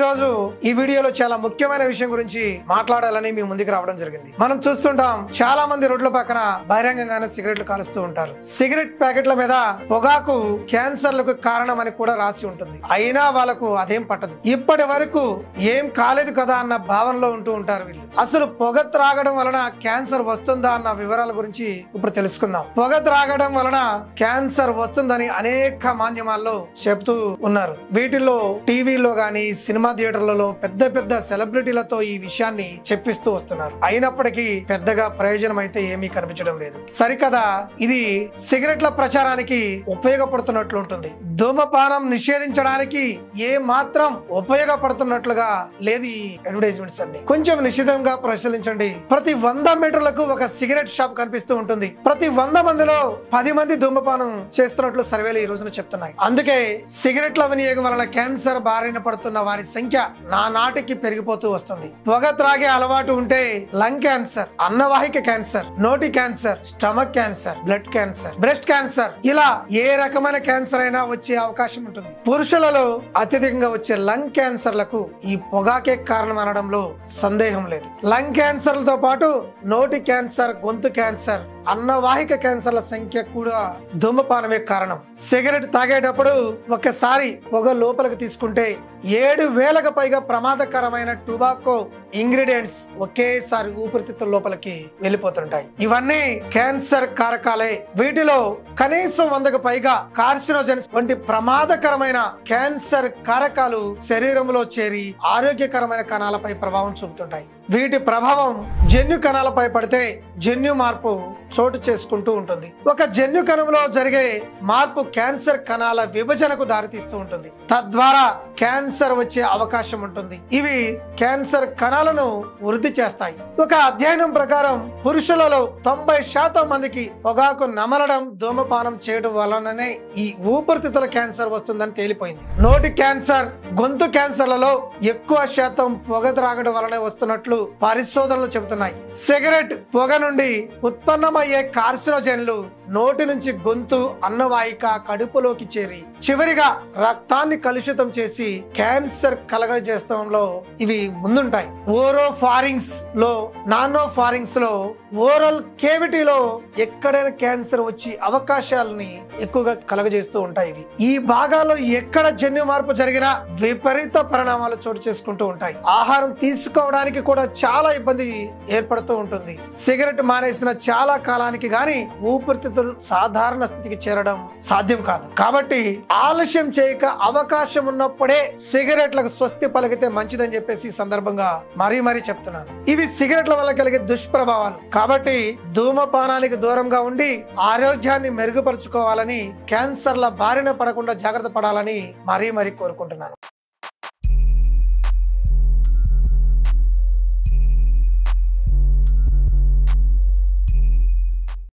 రోజు ఈ వీడియోలో చాలా ముఖ్యమైన విషయం గురించి మాట్లాడాలని మీ ముందుకు రావడం జరిగింది మనం చూస్తుంటాం చాలా మంది రోడ్ల పక్కన బహిరంగంగానే సిగరెట్లు కాలుస్తూ ఉంటారు సిగరెట్ ప్యాకెట్ల మీద పొగాకు క్యాన్సర్లకు కారణం అని కూడా రాసి ఉంటుంది అయినా వాళ్ళకు అదేం పట్టదు ఇప్పటి వరకు ఏం కాలేదు కదా అన్న భావనలో ఉంటూ ఉంటారు వీళ్ళు అసలు పొగ త్రాగడం వలన క్యాన్సర్ వస్తుందా అన్న వివరాల గురించి ఇప్పుడు తెలుసుకుందాం పొగ త్రాగడం వలన క్యాన్సర్ వస్తుందని అనేక మాధ్యమాల్లో చెప్తూ ఉన్నారు వీటిల్లో టీవీలో గాని సినిమా థియేటర్లలో పెద్ద పెద్ద సెలబ్రిటీలతో ఈ విషయాన్ని చెప్పిస్తూ వస్తున్నారు అయినప్పటికీ పెద్దగా ప్రయోజనం అయితే ఏమీ కనిపించడం లేదు సరికదా ఇది సిగరెట్ల ప్రచారానికి ఉపయోగపడుతున్నట్లు ఉంటుంది ధూమపానం నిషేధించడానికి ఏ మాత్రం ఉపయోగపడుతున్నట్లుగా లేదు ఈ అడ్వర్టైజ్మెంట్స్ అన్ని కొంచెం నిశ్చితంగా పరిశీలించండి ప్రతి వంద మీటర్లకు ఒక సిగరెట్ షాప్ కనిపిస్తూ ఉంటుంది ప్రతి వంద మందిలో పది మంది ధూమపానం చేస్తున్నట్లు సర్వేలు ఈ రోజున చెప్తున్నాయి అందుకే సిగరెట్ల వినియోగం వలన క్యాన్సర్ బారిన పడుతున్న వారి సంఖ్య నా నాటికి పెరిగిపోతూ వస్తుంది పొగ త్రాగే అలవాటు ఉంటే లంగ్ క్యాన్సర్ అన్నవాహిక క్యాన్సర్ నోటి cancer stomach cancer blood cancer breast cancer ఇలా ఏ రకమైన క్యాన్సర్ అయినా వచ్చే అవకాశం ఉంటుంది పురుషులలో అత్యధికంగా వచ్చే లంగ్ క్యాన్సర్లకు ఈ పొగాకే కారణం అనడంలో సందేహం లేదు లంగ్ క్యాన్సర్లతో పాటు నోటి క్యాన్సర్ గొంతు క్యాన్సర్ అన్నవాహిక క్యాన్సర్ల సంఖ్య కూడా ధూమపానమే కారణం సిగరెట్ తాగేటప్పుడు ఒకసారి పొగ లోపలికి తీసుకుంటే ఏడు వేలకు పైగా ప్రమాదకరమైన టొబాకో ఇంగ్రీడియంట్స్ ఒకేసారి ఊపిరితిత్తుల లోపలికి వెళ్ళిపోతుంటాయి ఇవన్నీ క్యాన్సర్ కారకాలే వీటిలో కనీసం వందకు పైగా కార్సినోజన్స్ వంటి ప్రమాదకరమైన క్యాన్సర్ కారకాలు శరీరంలో చేరి ఆరోగ్యకరమైన కణాలపై ప్రభావం చూపుతుంటాయి వీటి ప్రభావం జన్యు కణాలపై పడితే జన్యు మార్పు చోటు చేసుకుంటూ ఉంటుంది ఒక జన్యు కణంలో జరిగే మార్పు క్యాన్సర్ కణాల విభజనకు దారితీస్తూ ఉంటుంది తద్వారా క్యాన్సర్ వచ్చే అవకాశం ఉంటుంది ఇవి క్యాన్సర్ కణాలను వృద్ధి చేస్తాయి ఒక అధ్యయనం ప్రకారం పురుషులలో తొంభై శాతం మందికి పొగాకు నమలడం ధూమపానం చేయడం వలననే ఈ ఊపిరితిత్తుల క్యాన్సర్ వస్తుందని తేలిపోయింది నోటి క్యాన్సర్ గొంతు క్యాన్సర్లలో ఎక్కువ శాతం పొగ త్రాగడం వలనే వస్తున్నట్లు పరిశోధనలు చెబుతున్నాయి సిగరెట్ పొగ నుండి ఉత్పన్నమయ్యే కార్సినోజన్లు నోటి నుంచి గొంతు అన్నవాహిక కడుపులోకి చేరి చివరిగా రక్తాన్ని కలుషితం చేసి క్యాన్సర్ కలగజేస్తంలో ఇవి ముందుంటాయి ఓరో ఫారింగ్స్ లో నానో ఫారింగ్స్ లో ఓరల్ కేవిటీలో ఎక్కడైనా క్యాన్సర్ వచ్చి అవకాశాలని ఎక్కువగా కలగజేస్తూ ఉంటాయి ఇవి ఈ భాగాల్లో ఎక్కడ జన్యు మార్పు జరిగినా విపరీత పరిణామాలు చోటు చేసుకుంటూ ఉంటాయి ఆహారం తీసుకోవడానికి కూడా చాలా ఇబ్బంది ఏర్పడుతూ ఉంటుంది సిగరెట్ మానేసిన చాలా కాలానికి గాని ఊపిరితిత్తులు సాధారణ స్థితికి చేరడం సాధ్యం కాదు కాబట్టి ఆలస్యం చేయక అవకాశం ఉన్నప్పుడే సిగరెట్లకు స్వస్తి పలికితే మంచిదని చెప్పేసి ఈ సందర్భంగా మరీ మరీ చెప్తున్నాను ఇవి సిగరెట్ల వల్ల కలిగే దుష్ప్రభావాలు కాబట్టి ధూమపానానికి దూరంగా ఉండి ఆరోగ్యాన్ని మెరుగుపరుచుకోవాలని క్యాన్సర్ల బారిన పడకుండా జాగ్రత్త పడాలని మరీ మరీ కోరుకుంటున్నాను